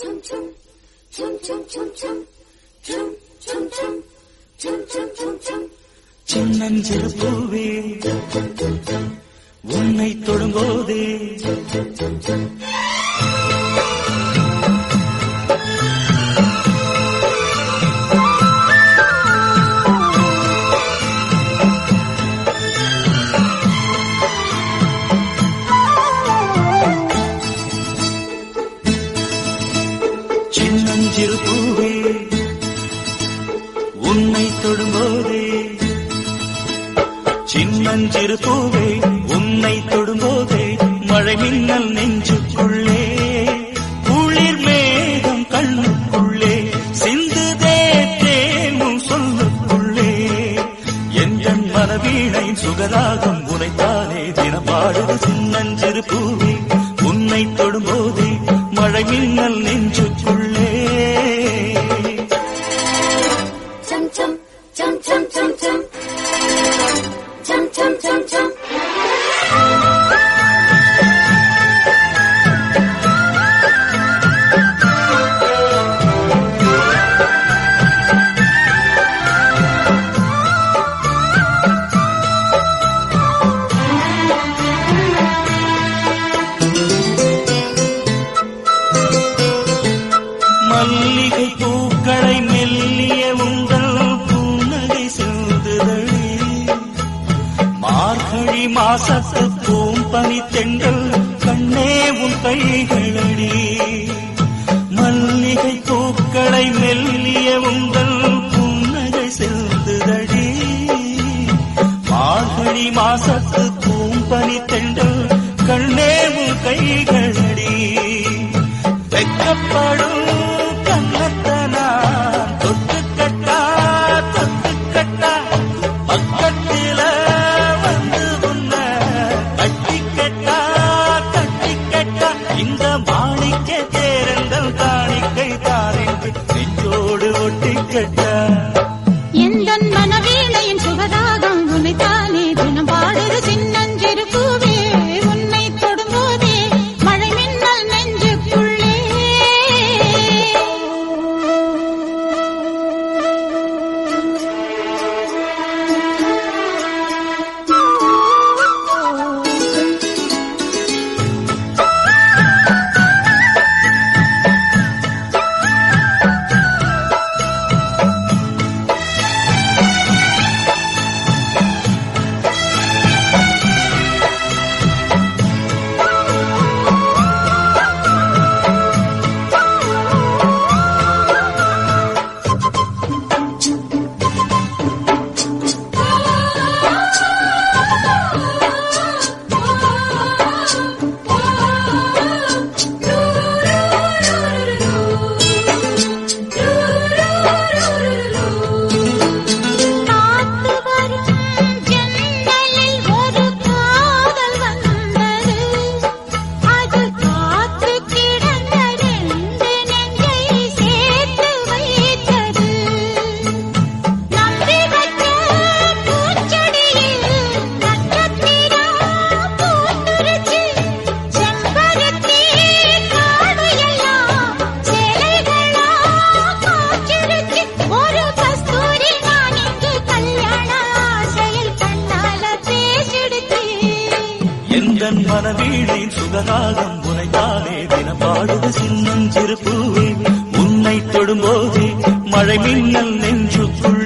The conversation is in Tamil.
சின்னஞ்சிறு பூவே உன்னை தொடும்போதே சின்னஞ்சிறு பூவே உன்னை தொடும்போதே சின்னஞ்சிறு பூவே உன்னை தொடும்போதே மழை மின்னல் நெஞ்சுக்குள்ளே குளிர் மேகம் கண்ணுக்குள்ளே சிந்துதே தேனும் சொல்லுக்குள்ளே எந்த மனவீணை சுகராகம் உனைத்தானே தினம் பாடுது சின்னஞ்சிறு பூவே உன்னை தொடும்போதே மழை மின்னல் நெஞ்சுக்குள்ளே chum chum chum chum chum chum chum chum chum chum மல்லிகை பூக்களை மெல்லிய உங்கள் புன்னகை செல்லுதழி மார்கழி மாசத்து பூம்பனி தெண்டல் கண்ணே உன் கைகளடி மல்லிகை பூக்களை மெல்லிய உங்கள் புன்னகை செல்லுதழி மார்கழி மாசத்து பூம்பனி தெண்டல் கண்ணே உன் கைகளடி வெக்கப்படும் கண்ணத்தனா தொட்டு கட்டா தொட்டு கட்டா பக்கத்தில வந்து உன்ன கட்டி கட்டா கட்டி கட்டா இந்த மாணிக்க தேரங்கள் காணிக்கை தாரென்று நெஞ்சோடு ஒட்டி கட்டா எந்தன் மனவீணையின் சுகதாகம் உனைத்தானே தினம் பாடுது சின்னஞ்சிறு பூவே உன்னை தொடும்போதே மழை மின்னல் நெஞ்சுக்குள்ளே காத்து வரும் ஜன்னலில் ஒரு காதல் வந்தது அது காத்து கிடந்த ரெண்டு நெஞ்சை சேர்த்து வைத்தது நம்பி வச்ச பூச்செடியில் நட்சத்திரம் பூத்துருச்சு செம்பருத்தி காடு எல்லாம் சேலைகளா காய்ச்சிருச்சு ஒரு கஸ்தூரி நான் இங்கு கல்யாண ஆசையில் கண்ணால பேசிடுச்சு எந்த மனவீணை சுகராகம் உனைத்தானே தினம் பாடுது சின்னஞ்சிறு பூவே உன்னை தொடும்போதே மழை மின்னல் நெஞ்சுக்குள்